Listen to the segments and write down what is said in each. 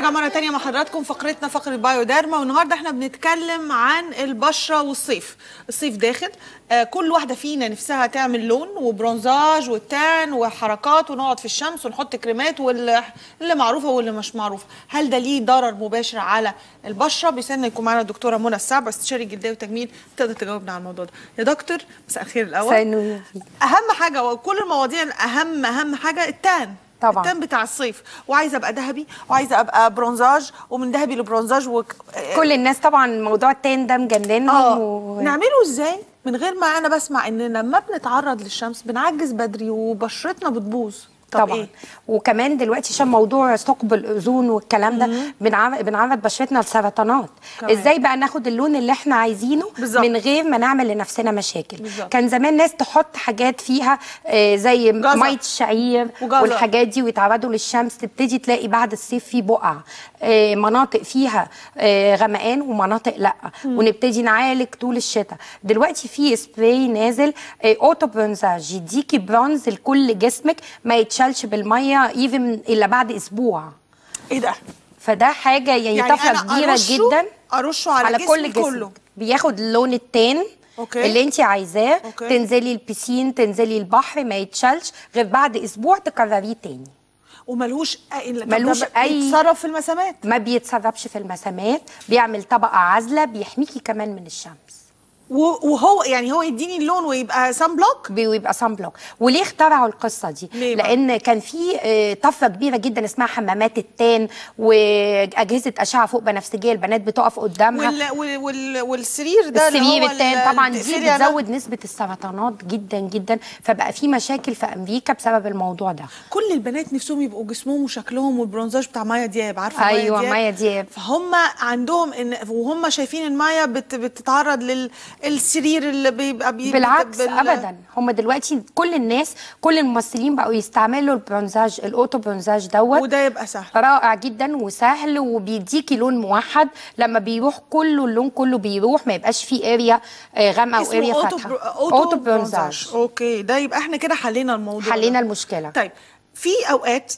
رجعنا مرة تانية مع حضراتكم فقرتنا فقرة بايو ديرما والنهاردة احنا بنتكلم عن البشرة والصيف الصيف داخل آه كل واحدة فينا نفسها تعمل لون وبرونزاج والتان وحركات ونقعد في الشمس ونحط كريمات واللي اللي معروفة واللي مش معروفة هل ده ليه ضرر مباشر على البشرة بيسعدنا يكون معانا الدكتورة منى السعب استشاري جلدية وتجميل تقدر تجاوبنا على الموضوع ده يا دكتور مساء الخير الأول مساء النور. أهم حاجة وكل المواضيع أهم أهم حاجة التان طبعاً. التان بتاع الصيف وعايزه ابقى ذهبي وعايزه ابقى برونزاج ومن ذهبي لبرونزاج و... كل الناس طبعا موضوع التان ده مجننهم اه و... نعمله ازاي من غير ما انا بسمع ان لما بنتعرض للشمس بنعجز بدري وبشرتنا بتبوظ طب طبعا ايه وكمان دلوقتي عشان موضوع ثقب الاذون والكلام ده بنعرض بنعرض بشرتنا لسرطانات كمان. ازاي بقى ناخد اللون اللي احنا عايزينه بالظبط. من غير ما نعمل لنفسنا مشاكل بالظبط. كان زمان ناس تحط حاجات فيها آه، زي جزر. ميه الشعير وجزر. والحاجات دي ويتعرضوا للشمس تبتدي تلاقي بعد الصيف في بقع آه، مناطق فيها آه، غمقان ومناطق لا ونبتدي نعالج طول الشتاء دلوقتي في سبراي نازل آه، اوتو برونزاج يديكي برونز لكل جسمك ما يتشالش بالميه ايفن الا بعد اسبوع ايه ده فده حاجه يعني, يعني طفره أنا كبيره أرشه- جدا أرشه على جسمي كل جسم كله. بياخد اللون التان أوكي. اللي انت عايزاه أوكي. تنزلي البسين تنزلي البحر ما يتشالش غير بعد اسبوع تكرريه تاني وملهوش أي... طب ملوش ده أي- يتصرف في المسامات ما بيتسربش في المسامات بيعمل طبقه عازله بيحميكي كمان من الشمس و- وهو يعني هو يديني اللون ويبقى سان بلوك بيبقى سان بلوك وليه اخترعوا القصه دي ليه بقى؟ لان كان في آه، طفره كبيره جدا اسمها حمامات التان واجهزه اشعه فوق بنفسجيه البنات بتقف قدامها وال... وال... وال... والسرير ده اللي السرير هو التان طبعا دي السرير ده. بتزود نسبه السرطانات جدا جدا فبقى في مشاكل في امريكا بسبب الموضوع ده كل البنات نفسهم يبقوا جسمهم وشكلهم والبرونزاج بتاع مايا دياب عارفه أيوة، مايا مايا دياب. فهم عندهم ان وهم شايفين ان مايا بت... بتتعرض للسرير اللي بيبقى بي... بالعكس بال- ابدا هم دلوقتي كل الناس كل الممثلين بقوا يستعملوا البرونزاج الاوتو برونزاج دوت وده يبقى سهل رائع جدا وسهل وبيديكي لون موحد لما بيروح كله اللون كله بيروح ما يبقاش فيه اريا آه، غامقه اسمه واريا أوتو فاتحه برو- أوتو برونزاج برونزاج اوكي ده يبقى احنا كده حلينا الموضوع حلينا ده. المشكله طيب في اوقات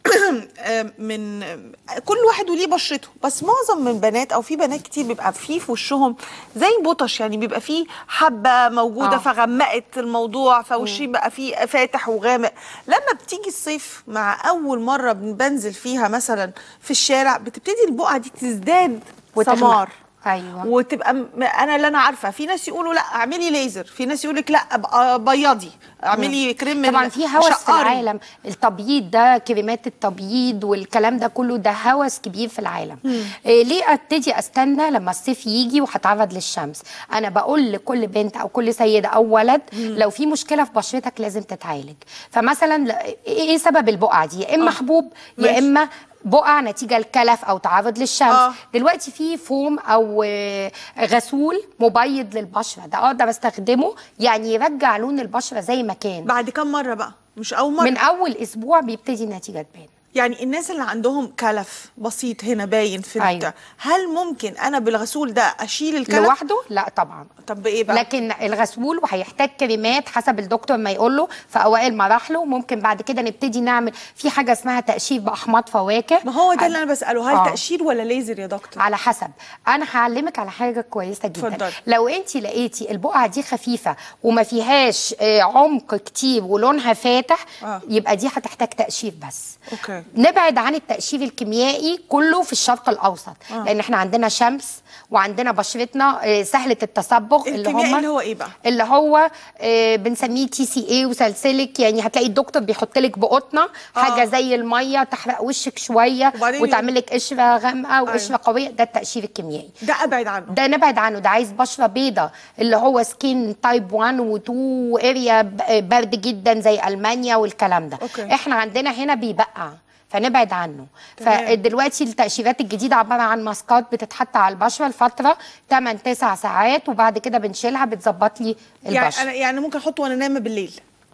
آه، من آه، كل واحد وليه بشرته بس معظم من البنات او في بنات كتير بيبقى فيه في وشهم زي بطش يعني بيبقى فيه حبه موجوده آه. فغمقت الموضوع فوشي بقى فيه فاتح وغامق لما بتيجي الصيف مع اول مره بنزل فيها مثلا في الشارع بتبتدي البقعه دي تزداد وتغمق. سمار ايوه وتبقى م- انا اللي انا عارفه في ناس يقولوا لا اعملي ليزر في ناس يقول لك لا أبقى بيضي اعملي كريم من طبعا في هوس في شقري. العالم التبييض ده كريمات التبييض والكلام ده كله ده هوس كبير في العالم إيه ليه ابتدي استنى لما الصيف يجي وهتعرض للشمس انا بقول لكل بنت او كل سيده او ولد لو في مشكله في بشرتك لازم تتعالج فمثلا ل- ايه سبب البقعه دي يا اما آه. حبوب يا ماشي. اما بقع نتيجه الكلف او تعرض للشمس آه. آه. دلوقتي في فوم او آه، غسول مبيض للبشره ده اقدر استخدمه يعني يرجع لون البشره زي ما كان بعد كم مره بقى مش اول مره من اول اسبوع بيبتدي النتيجه تبان يعني الناس اللي عندهم كلف بسيط هنا باين في أيوة. البتاع هل ممكن انا بالغسول ده اشيل الكلف لوحده لا طبعا طب بايه بقى لكن الغسول وهيحتاج كريمات حسب الدكتور ما يقول له في اوائل مراحله ممكن بعد كده نبتدي نعمل في حاجه اسمها تقشير باحماض فواكه ما هو ده اللي انا بساله هل آه. تقشير ولا ليزر يا دكتور على حسب انا هعلمك على حاجه كويسه جدا اتفضلي. لو انت لقيتي البقعه دي خفيفه وما فيهاش آه، عمق كتير ولونها فاتح آه. يبقى دي هتحتاج تقشير بس اوكي نبعد عن التقشير الكيميائي كله في الشرق الاوسط آه. لان احنا عندنا شمس وعندنا بشرتنا آه، سهله التصبغ اللي الكيميائي هم اللي هو ايه بقى اللي هو آه، بنسميه تي سي اي وسلسلك يعني هتلاقي الدكتور بيحط لك بقطنه حاجه آه. زي الميه تحرق وشك شويه وبعدين وتعمل لك قشره غامقه وقشره قويه ده التقشير الكيميائي ده ابعد عنه ده نبعد عنه ده عايز بشره بيضة اللي هو سكين تايب 1 و2 واريا ب- برد جدا زي المانيا والكلام ده أوكي. احنا عندنا هنا بيبقع فنبعد عنه تمام. فدلوقتي التقشيرات الجديده عباره عن ماسكات بتتحط على البشره لفتره 8 9 ساعات وبعد كده بنشيلها بتظبط لي يعني البشره انا يعني ممكن احطه وانا نايمه بالليل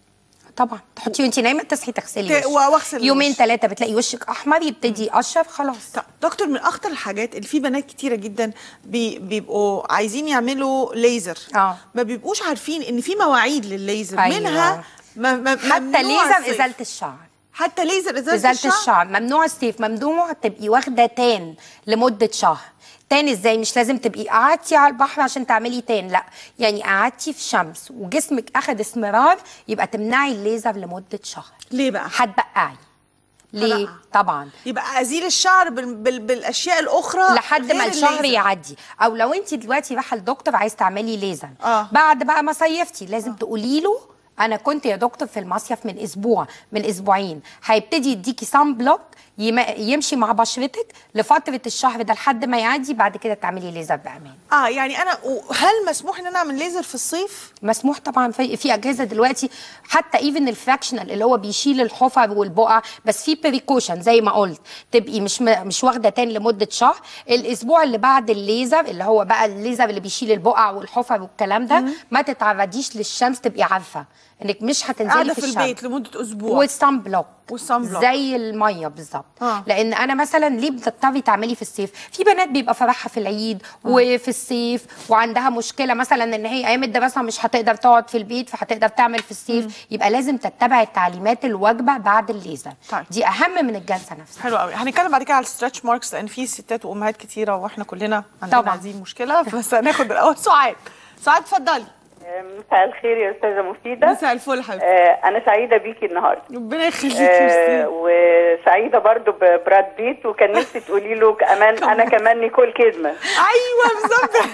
طبعا تحطيه وانت نايمه تصحي تغسلي ت- وشك. واغسل يومين الوش. ثلاثه بتلاقي وشك احمر يبتدي يقشر خلاص طب دكتور من اخطر الحاجات اللي في بنات كتيره جدا بي بيبقوا عايزين يعملوا ليزر آه. ما بيبقوش عارفين ان في مواعيد للليزر أيوة. منها ما ما حتى ممنوع ليزر الصيف. ازاله الشعر حتى ليزر ازاله ازاله الشعر الشعر ممنوع الصيف ممنوع تبقي واخده تان لمده شهر تان ازاي مش لازم تبقي قعدتي على البحر عشان تعملي تان لا يعني قعدتي في شمس وجسمك اخد اسمرار يبقى تمنعي الليزر لمده شهر ليه بقى هتبقعي ليه هبقع. طبعا يبقى ازيل الشعر بال... بال... بالاشياء الاخرى لحد ما غير الشهر الليزر. يعدي او لو انت دلوقتي رايحه لدكتور عايز تعملي ليزر آه. بعد بقى ما صيفتي لازم تقولي له انا كنت يا دكتور في المصيف من اسبوع من اسبوعين هيبتدي يديكي سان بلوك يم- يمشي مع بشرتك لفتره الشهر ده لحد ما يعدي بعد كده تعملي ليزر بامان اه يعني انا هل مسموح ان انا اعمل ليزر في الصيف مسموح طبعا في في اجهزه دلوقتي حتى ايفن الفراكشنال اللي هو بيشيل الحفر والبقع بس في بريكوشن زي ما قلت تبقي مش م- مش واخده تاني لمده شهر الاسبوع اللي بعد الليزر اللي هو بقى الليزر اللي بيشيل البقع والحفر والكلام ده ما تتعرضيش للشمس تبقي عارفه انك مش هتنزلي قاعده في, في الشمس البيت لمده اسبوع والصن بلوك والصن بلوك. زي الميه بالظبط آه. لان انا مثلا ليه بتضطري تعملي في الصيف في بنات بيبقى فرحها في العيد وفي الصيف وعندها مشكله مثلا ان هي ايام الدراسه مش هتقدر تقعد في البيت فهتقدر تعمل في الصيف يبقى لازم تتبع التعليمات الواجبه بعد الليزر طيب. دي اهم من الجلسه نفسها حلو قوي هنتكلم بعد كده على الستريتش ماركس لان في ستات وامهات كتيره واحنا كلنا عندنا طبعاً. هذه المشكله بس هناخد الاول سعاد سعاد اتفضلي مساء الخير يا استاذه مفيده مساء الفل حبيبتي آه انا سعيده بيكي النهارده ربنا يخليكي آه ميرسي. وسعيده برضو ببراد بيت وكان نفسي تقولي له كمان انا كمان نيكول كيدمان ايوه بالظبط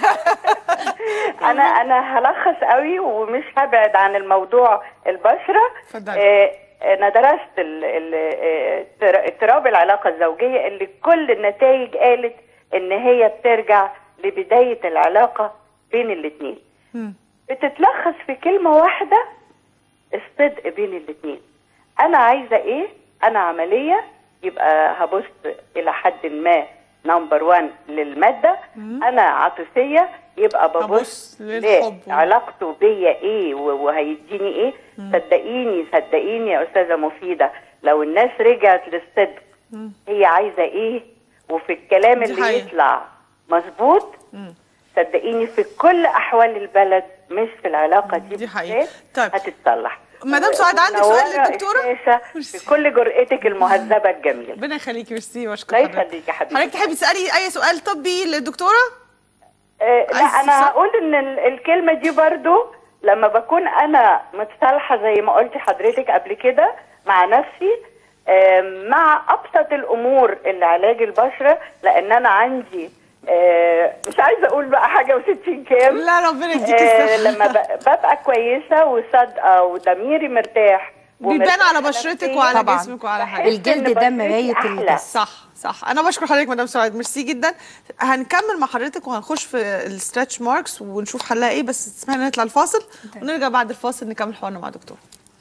انا انا هلخص قوي ومش هبعد عن الموضوع البشره اتفضلي. آه انا درست ال- ال- آه، اضطر- اضطراب العلاقه الزوجيه اللي كل النتائج قالت ان هي بترجع لبدايه العلاقه بين الاثنين بتتلخص في كلمه واحده الصدق بين الاثنين انا عايزه ايه انا عمليه يبقى هبص الى حد ما نمبر 1 للماده انا عاطفيه يبقى هبص ببص للحب. علاقته بيا ايه و- وهيديني ايه صدقيني صدقيني يا استاذه مفيده لو الناس رجعت للصدق هي عايزه ايه وفي الكلام دي اللي حقيقة. يطلع مظبوط صدقيني في كل احوال البلد مش في العلاقه دي, دي حقيقة. بالذات طيب. هتصلح مدام سعاد، عندك سؤال منورة للدكتورة؟ الشاشة ميرسي. بكل جرأتك المهذبه الجميله ربنا يخليكي ميرسي واشكر الله حضرتك يخليك يا حبيبتي. حضرتك تحبي تسالي اي سؤال طبي للدكتوره آه لا عايز انا تسأل؟ هقول ان ال- الكلمه دي برضو لما بكون انا متصالحه زي ما قلتي حضرتك قبل كده مع نفسي آه مع ابسط الامور اللي علاج البشره لان انا عندي آه مش عايزه اقول بقى حاجه وستين كام لا ربنا يديكي آه الصحه لما ب- ببقى كويسه وصادقه وضميري مرتاح بيبان ومرتاحة على بشرتك نفسياً. وعلى طبعاً. جسمك وعلى بحس حاجه الجلد إن ده بشرتي مراية أحلى. الجسم. صح صح انا بشكر حضرتك مدام سعاد ميرسي جدا هنكمل مع حضرتك وهنخش في الستريتش ماركس ونشوف حلها ايه بس تسمحنا نطلع الفاصل ونرجع بعد الفاصل نكمل حوارنا مع دكتور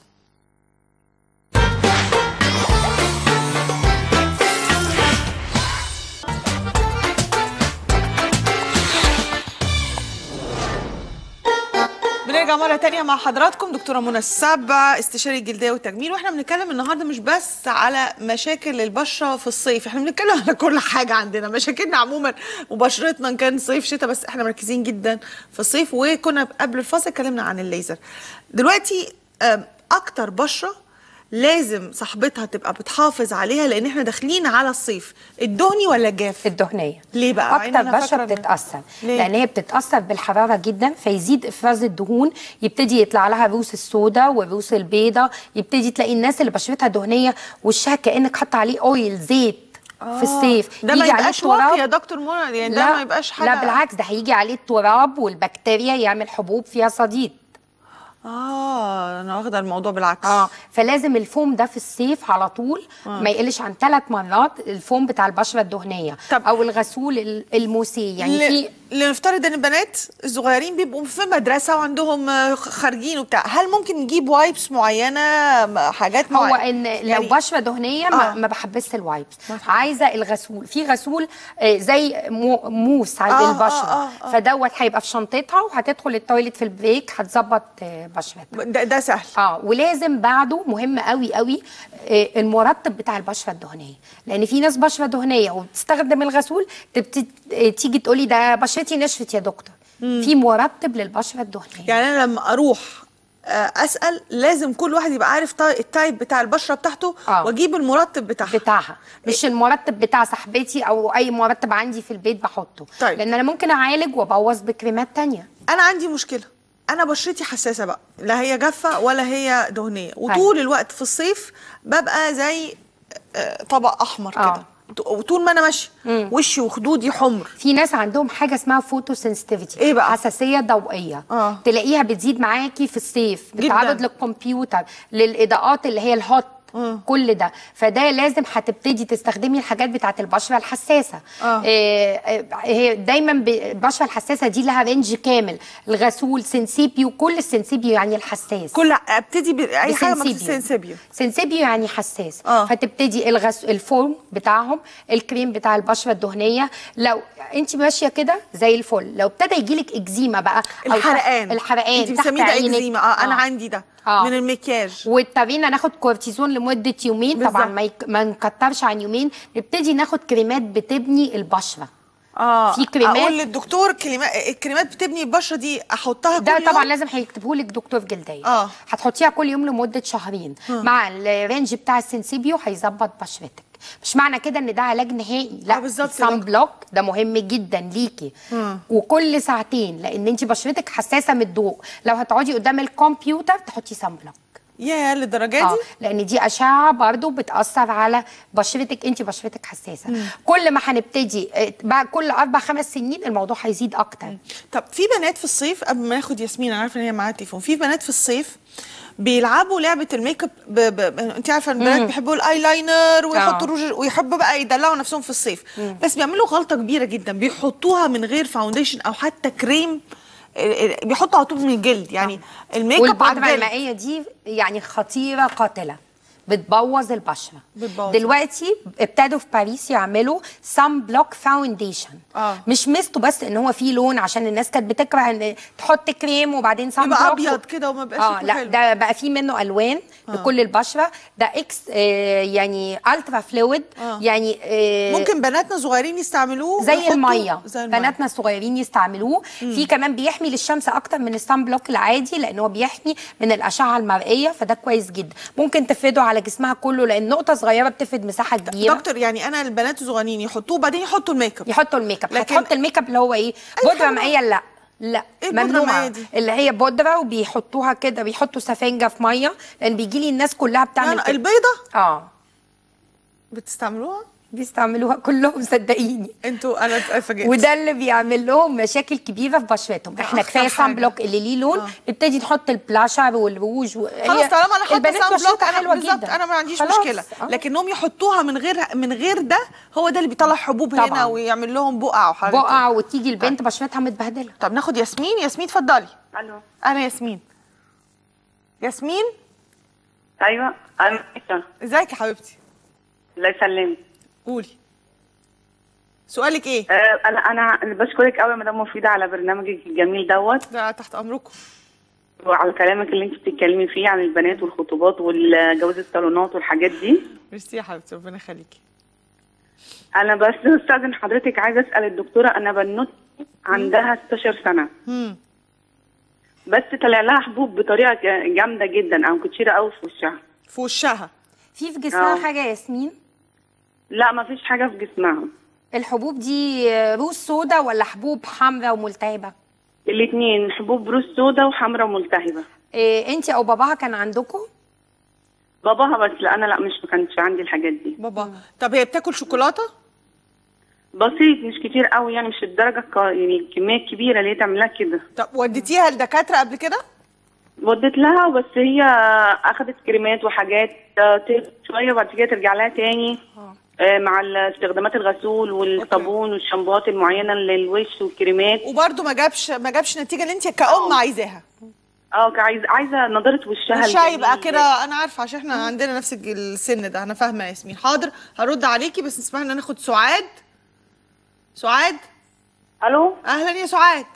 بنرجع مرة تانية مع حضراتكم دكتورة منى السبع استشاري الجلدية والتجميل واحنا بنتكلم النهاردة مش بس على مشاكل البشرة في الصيف احنا بنتكلم على كل حاجة عندنا مشاكلنا عموما وبشرتنا ان كان صيف شتاء بس احنا مركزين جدا في الصيف وكنا قبل الفاصل اتكلمنا عن الليزر دلوقتي آم، اكتر بشرة لازم صاحبتها تبقى بتحافظ عليها لان احنا داخلين على الصيف الدهني ولا الجاف الدهنيه ليه بقى؟ مع إن اكتر أنا بشره فاكرة إن- بتتاثر ليه؟ لان هي بتتاثر بالحراره جدا فيزيد افراز الدهون يبتدي يطلع لها الروس السوداء والروس البيضاء يبتدي تلاقي الناس اللي بشرتها دهنيه وشها كانك حاطه عليه اويل زيت في الصيف ده ما يجي عليه يبقاش التراب. واقي يا دكتور منى يعني ده ما يبقاش حاجة لا بالعكس ده هيجي عليه التراب والبكتيريا يعمل حبوب فيها صديد اه انا واخده الموضوع بالعكس اه فلازم الفوم ده في الصيف على طول ما يقلش عن ثلاث مرات الفوم بتاع البشره الدهنيه طب- او الغسول ال- الموسي يعني ل- في لنفترض ان البنات الصغيرين بيبقوا في مدرسه وعندهم آه، خارجين وبتاع هل ممكن نجيب وايبس معينه م- حاجات هو معينه ان لو بشره دهنيه ما, آه. ما بحبسش الوايبس ما تحبس. عايزه الغسول في غسول آه، زي مو موس على آه، البشره آه، آه. فدوت هيبقى في شنطتها وهتدخل التويليت في البريك هتظبط آه، بشرتها ده, ده سهل اه ولازم بعده مهم قوي قوي آه، المرطب بتاع البشره الدهنيه لان في ناس بشره دهنيه وبتستخدم الغسول تبتدي آه، تيجي تقولي ده بشرتي نشفت يا دكتور في مرطب للبشره الدهنيه يعني انا لما اروح آه، اسال لازم كل واحد يبقى عارف طا- التايب بتاع البشره بتاعته آه. واجيب المرطب بتاعها بتاعها مش المرتب بتاع صاحبتي او اي مرتب عندي في البيت بحطه طيب. لان انا ممكن اعالج وابوظ بكريمات تانية انا عندي مشكله انا بشرتي حساسه بقى لا هي جافه ولا هي دهنيه وطول الوقت في الصيف ببقى زي آه، طبق احمر آه. كده وطول ما انا ماشيه وشي وخدودي حمر في ناس عندهم حاجه اسمها فوتو سنسيتيفيتي إيه بقى؟ حساسيه ضوئيه آه. تلاقيها بتزيد معاكي في الصيف جداً. بتعرض للكمبيوتر للاضاءات اللي هي الهوت كل ده فده لازم هتبتدي تستخدمي الحاجات بتاعه البشره الحساسه آه. إيه إيه، هي دايما ب- البشره الحساسه دي لها رينج كامل الغسول سنسيبيو كل السنسيبيو يعني الحساس كل ابتدي باي حاجه بسنسيبيو. مكتوب سنسيبيو سنسيبيو يعني حساس آه. فتبتدي الغس... الفورم بتاعهم الكريم بتاع البشره الدهنيه لو انت ماشيه كده زي الفل لو ابتدى يجيلك اكزيما بقى أو الحرقان تحت- الحرقان انت تحت بتسميه ده عينك. اكزيما اه انا عندي ده آه. من المكياج واضطرينا ناخد كورتيزون لمده يومين طبعا بالظبط. ما, يك... ما نكترش عن يومين نبتدي ناخد كريمات بتبني البشره اه في كريمات- اقول للدكتور كلمات الكريمات بتبني البشره دي احطها ده كل يوم طبعا لازم هيكتبه لك دكتور جلديه آه. هتحطيها كل يوم لمده شهرين مع الرينج بتاع السنسيبيو هيظبط بشرتك مش معنى كده ان ده علاج نهائي آه، لا بالظبط الصن كده. بلوك ده مهم جدا ليكي وكل ساعتين لان انت بشرتك حساسه من الضوء لو هتقعدي قدام الكمبيوتر تحطي صن بلوك يا للدرجه اه دي لان دي اشعه برضو بتاثر على بشرتك انت بشرتك حساسه كل ما هنبتدي آه، بعد كل اربع خمس سنين الموضوع هيزيد اكتر طب في بنات في الصيف قبل ما ناخد ياسمين انا عارفه ان هي معاها تليفون في بنات في الصيف بيلعبوا لعبه الميك اب ب... ب... ب... انت عارفه البنات بيحبوا الايلاينر ويحطوا آه. روج ويحبوا بقى يدلعوا نفسهم في الصيف بس بيعملوا غلطه كبيره جدا بيحطوها من غير فاونديشن او حتى كريم ال- ال- بيحطوا على طول من الجلد يعني الميك اب على والبودره الجلد المائيه دي يعني خطيره قاتله بتبوظ البشره بتبوظ. دلوقتي ابتدوا في باريس يعملوا سان بلوك فاونديشن آه. مش ميزته بس ان هو فيه لون عشان الناس كانت بتكره ان تحط كريم وبعدين سان يبقى بلوك أبيض كده وما يبقاش اه شكله لا حلو. ده بقى فيه منه الوان لكل البشره ده اكس آه يعني الترا فلويد آه. يعني آه ممكن بناتنا صغيرين يستعملوه زي ويحطوا- الميه زي الميه بناتنا الصغيرين يستعملوه في كمان بيحمي للشمس اكتر من السان بلوك العادي لان هو بيحمي من الاشعه المرئيه فده كويس جدا ممكن تفرده على جسمها كله لان نقطه صغيره بتفرد مساحه كبيره دكتور يعني انا البنات الصغيرين يحطوه بعدين يحطوا الميك اب يحطوا الميك اب لكن- هتحط الميك اب اللي هو ايه أي بودره حاجة. مائيه لا لا إيه البودرة ممنوعه المائية دي؟ اللي هي بودره وبيحطوها كده بيحطوا سفنجه في ميه لان بيجي لي الناس كلها بتعمل يعني كده البيضه اه بتستعملوها بيستعملوها كلهم صدقيني انتوا انا اتفاجئت وده اللي بيعمل لهم مشاكل كبيره في بشرتهم ده احنا أكتر كفايه حاجة. سان بلوك اللي ليه لون آه. نبتدي نحط البلاشر والروج و... خلاص هي طالما انا حاطه البنات سان بلوك بشرتها انا حلوه بالظبط جدا انا ما عنديش خلاص. مشكله آه. لكنهم يحطوها من غير من غير ده هو ده اللي بيطلع حبوب هنا طبعاً. ويعمل لهم بقع وحاجات كده. بقع وتيجي البنت بشرتها متبهدله طب ناخد ياسمين ياسمين اتفضلي الو انا ياسمين ياسمين ايوه انا عايشة. ازيك يا حبيبتي الله يسلمك قولي سؤالك ايه آه، انا انا بشكرك قوي يا مدام مفيده على برنامجك الجميل دوت ده تحت امركم وعلى كلامك اللي انت بتتكلمي فيه عن البنات والخطوبات والجواز الصالونات والحاجات دي ميرسي يا حبيبتي ربنا يخليكي انا بس استاذن حضرتك عايزه اسال الدكتوره انا بنوت عندها 16 سنه امم بس طلع لها حبوب بطريقه ج- جامده جدا او كتيره قوي في وشها في وشها في في جسمها آه. حاجه يا ياسمين لا ما فيش حاجه في جسمها الحبوب دي روز سودا ولا حبوب حمراء وملتهبه الاثنين حبوب روز سودا وحمراء ملتهبه إيه انت او باباها كان عندكم باباها بس لا انا لا مش ما كانش عندي الحاجات دي بابا طب هي بتاكل شوكولاته بسيط مش كتير قوي يعني مش الدرجه ك... يعني الكميه الكبيره اللي هي تعملها كده طب وديتيها لدكاتره قبل كده وديت لها بس هي اخذت كريمات وحاجات آه، تهدى شويه وبعد كده ترجع لها تاني آه، مع استخدامات الغسول والصابون والشامبوهات المعينه للوش والكريمات وبرده ما جابش ما جابش النتيجه اللي انت كأم عايزاها اه عايزه عايزه نضاره وشها مش هيبقى الجميل. كده انا عارفه عشان احنا عندنا نفس الج- السن ده انا فاهمه يا ياسمين حاضر هرد عليكي بس نسمح لنا ناخد سعاد سعاد الو اهلا يا سعاد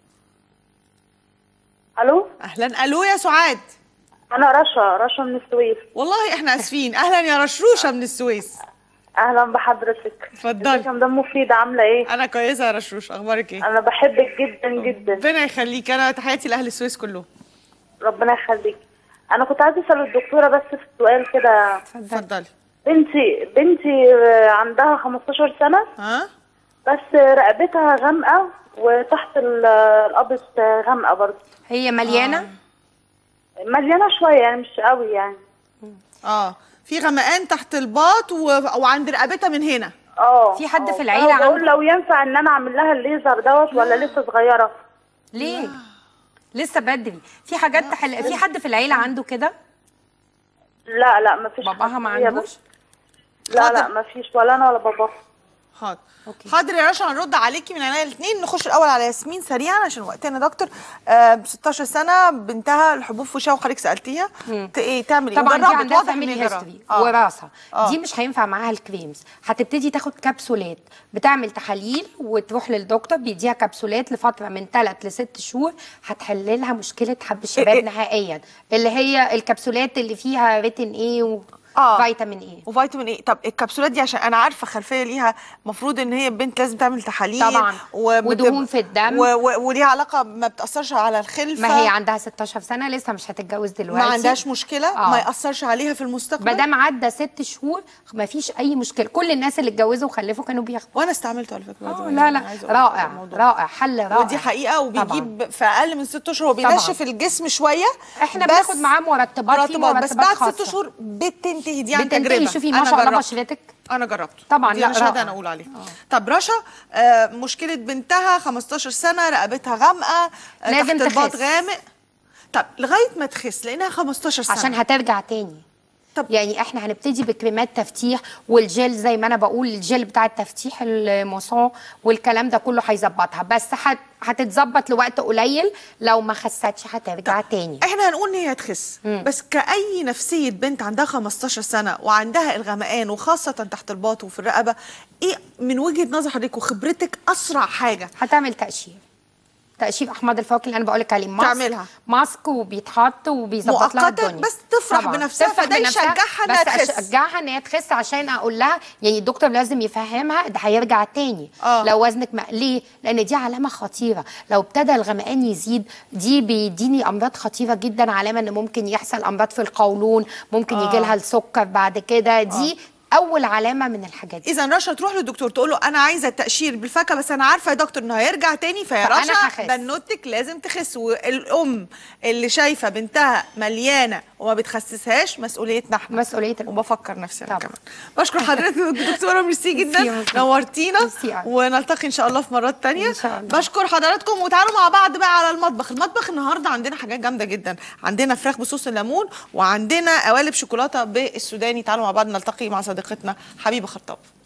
الو اهلا الو يا سعاد انا رشا رشا من السويس والله احنا اسفين اهلا يا رشروشه من السويس اهلا بحضرتك اتفضلي. ازيك يا مدام مفيدة عاملة ايه انا كويسه يا رشروش اخبارك ايه انا بحبك جدا جدا ربنا يخليك انا تحياتي لاهل السويس كلهم ربنا يخليك انا كنت عايزه اسال الدكتوره بس في سؤال كده اتفضلي بنتي بنتي آه، عندها 15 سنه ها بس رقبتها غامقه وتحت ال- القبض غامقه برضه هي مليانه مليانه شويه يعني مش قوي يعني اه في غمقان تحت الباط و... وعند رقبتها من هنا اه في حد آه. في العيلة فأنا بقول عنده؟ لو ينفع ان انا اعمل لها الليزر دوت ولا لسه صغيره ليه لسه بدري في حاجات تحل... في حد في العيله عنده كده لا لا ما فيش باباها ما هي عندوش بس- لا لا حاضر. ما فيش ولا انا ولا باباها حاضر أوكي. حاضر يا رشا هنرد عليكي من عينيا الاثنين نخش الاول على ياسمين سريعا عشان وقتنا يا دكتور آه 16 سنه بنتها الحبوب في وشها وحضرتك سالتيها ت... ايه تعمل ايه طبعا دي جربت، عندها واضح إن فاميلي هي جربت. هيستوري آه. وراثه آه. دي مش هينفع معاها الكريمز هتبتدي تاخد كبسولات بتعمل تحاليل وتروح للدكتور بيديها كبسولات لفتره من 3 ل 6 شهور هتحل لها مشكله حب الشباب إيه؟ نهائيا اللي هي الكبسولات اللي فيها ريتين ايه آه. وفيتامين ايه وفيتامين ايه طب الكبسولات دي عشان انا عارفه خلفيه ليها المفروض ان هي البنت لازم تعمل تحاليل طبعاً. ودهون في الدم. و... و... وليها علاقه ما بتاثرش على الخلفه ما هي عندها 16 سنه لسه مش هتتجوز دلوقتي ما عندهاش مشكله آه. ما ياثرش عليها في المستقبل ما دام عدى ست شهور ما فيش اي مشكله كل الناس اللي اتجوزوا وخلفوا كانوا بياخدوا وانا استعملته على فكره آه برضه، لا يعني لا عايزة أقول لك رائع الموضوع. رائع حل رائع ودي حقيقه وبيجيب في اقل من ست اشهر هو طبعاً. بينشف الجسم شويه احنا بس- بناخد معاه مرتبات في مرتبات بس مرتبات بعد خاصة. ست شهور بتنتهي دي عن بتنتهي تجربه شوفي ما أنا شاء الله جربت. بشرتك انا جربته طبعاً، دي لا، انا شهاده رائع. انا اقول عليها طب رشا آه مشكله بنتها 15 سنه رقبتها غامقه آه، لازم تحت الباط تخس. غامق طب لغايه ما تخس لانها 15 سنه عشان هترجع تاني طب- يعني احنا هنبتدي بكريمات تفتيح والجل زي ما انا بقول الجل بتاع التفتيح الموسون والكلام ده كله هيظبطها بس هت هتتظبط لوقت قليل لو ما خستش هترجع تاني احنا هنقول ان هي هتخس بس كأي نفسية بنت عندها 15 سنة وعندها الغمقان وخاصة تحت الباط وفي الرقبة ايه من وجهة نظر حضرتك وخبرتك اسرع حاجة هتعمل تقشير تقشير احمد الفواكه اللي انا بقول لك عليه ماسك تعملها. ماسك وبيتحط وبيظبط لها مؤقتاً الدنيا بس تفرح طبعاً. بنفسها، تفرح فده بنفسها، يشجعها إنها بس تخس. اشجعها ان هي تخس عشان اقول لها يعني الدكتور لازم يفهمها ده هيرجع تاني آه. لو وزنك ما ليه لان دي علامه خطيره لو ابتدى الغمقان يزيد دي بيديني امراض خطيره جدا علامه ان ممكن يحصل امراض في القولون ممكن يجي لها السكر بعد كده دي اول علامه من الحاجات دي اذا رشا تروح للدكتور تقول له انا عايزه التقشير بالفاكهه بس انا عارفه يا دكتور انه هيرجع تاني فيا فأنا رشا هخس. بنوتك لازم تخس والام اللي شايفه بنتها مليانه وما بتخسسهاش مسؤوليتنا احنا مسؤوليه الأم. وبفكر نفسي انا طبعا. كمان بشكر حضرتك دكتوره ميرسي ميرسي جدا يا ميرسي. نورتينا ميرسي أوي. ونلتقي ان شاء الله في مرات تانية إن شاء الله. بشكر حضراتكم وتعالوا مع بعض بقى على المطبخ المطبخ النهارده عندنا حاجات جامده جدا عندنا فراخ بصوص الليمون وعندنا قوالب شوكولاته بالسوداني تعالوا مع بعض نلتقي مع صديقتنا حبيبه خطاب